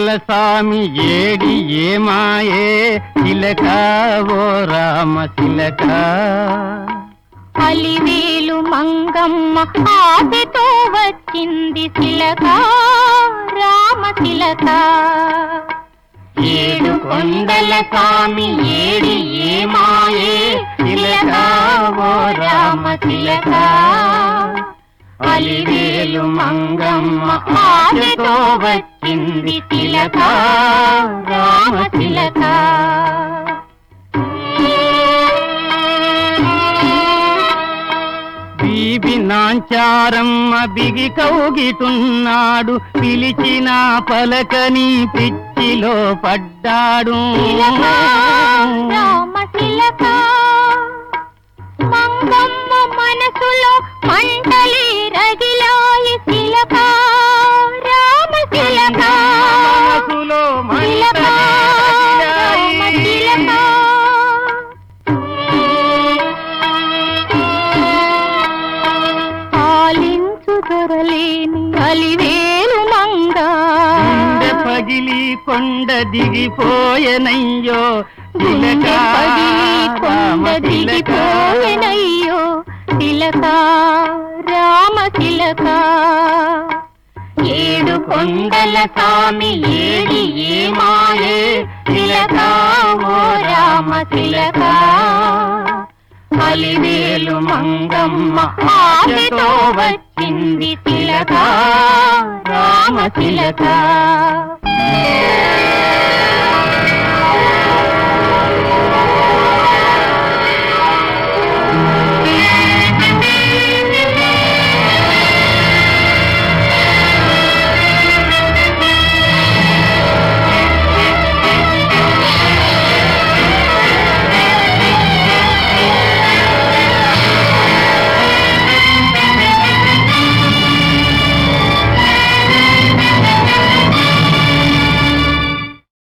స్వామి ఏడి ఏమాయే చిలక ఓ రామ చిలక అలివేలు మంగమ్మ ఆశతో వచ్చింది శిలక రామ శిలక ఏడు కొండల స్వామి ఏడి ఏమాయే చిలక ఓ రామ చిలక అలివేలు మంగమ్మ ఆశతో వచ్చింది చిలక రామ చిలక బీబి నాంచారమ్మ బిగి కౌగిటున్నాడు పిలిచిన పలకని పిచ్చిలో పడ్డాడు శిలక రామ శిలక మంగమ్మ మనసులో మంటలి రగిలాయి శిలక రామ శిలక మనసులో శిలక రామ మంటలి శిలక పాలించు దొరలేని అలివేలు మంగా గుండె పగిలి కొండ దిగిపోయెనయ్యో చిలక గుండె పగిలి కొండ రామ చిలక. దిగిపోయెనయ్యో తిలక రామ తిలక ఏడు కొండల స్వామి ఏడి ఏమాయే తిలక ఓ రామ తిలక అలివేలు మంగమ్మ ఆశతో వచ్చింది తిలక రామ తిలక